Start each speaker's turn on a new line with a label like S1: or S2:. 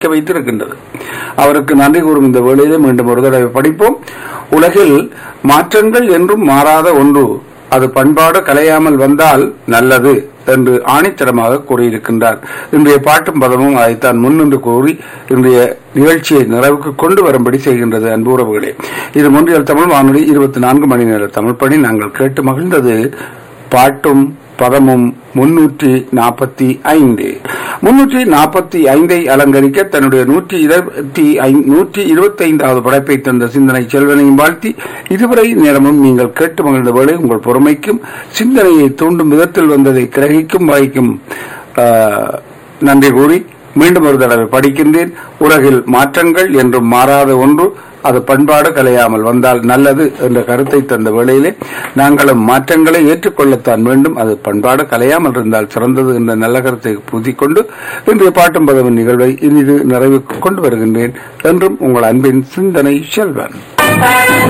S1: வைத்திருக்கின்றது அவருக்கு நன்றி கூறும் இந்த வேளையிலே மீண்டும் ஒரு தடவை படிப்போம் உலகில் மாற்றங்கள் என்றும் மாறாத ஒன்று அது பண்பாடு கலையாமல் வந்தால் நல்லது என்று ஆணித்தரமாக கூறியிருக்கின்றார் இன்றைய பாட்டும் பதமும் அதைத்தான் முன்னின்று கூறி இன்றைய நிகழ்ச்சியை நிறைவுக்கு கொண்டு வரும்படி செய்கின்றது அன்பு உறவுகளே இது முன்றியல் தமிழ் வானொலி இருபத்தி நான்கு மணி நேர தமிழ் பணி நாங்கள் கேட்டு மகிழ்ந்தது பாட்டும் பதமும் முன்னூற்றி நாற்பத்தி ஐந்து முன்னூற்றி நாற்பத்தி ஐந்தை அலங்கரிக்க தன்னுடைய நூற்றி இருபத்தி நூற்றி இருபத்தி ஐந்தாவது படைப்பை தந்த சிந்தனை செல்வனையும் வாழ்த்தி இதுவரை நேரமும் நீங்கள் கேட்டு மகிழ்ந்த வேளை உங்கள் பொறுமைக்கும் சிந்தனையை தூண்டும் விதத்தில் வந்ததை கிரகிக்கும் வகைக்கும் ஆஹ், நன்றி கூறி மீண்டும் ஒரு தடவை படிக்கின்றேன் உலகில் மாற்றங்கள் என்றும் மாறாத ஒன்று அது பண்பாடு கலையாமல் வந்தால் நல்லது என்ற கருத்தை தந்த வேளையிலே நாங்களும் மாற்றங்களை ஏற்றுக்கொள்ளத்தான் வேண்டும் அது பண்பாடு கலையாமல் இருந்தால் சிறந்தது என்ற நல்ல கருத்தை பூத்திக்கொண்டு இன்றைய பாட்டும் பதவின் நிகழ்வை இனிது நிறைவுக்கு கொண்டு வருகின்றேன் என்றும் உங்கள் அன்பின் சிந்தனை செல்வன்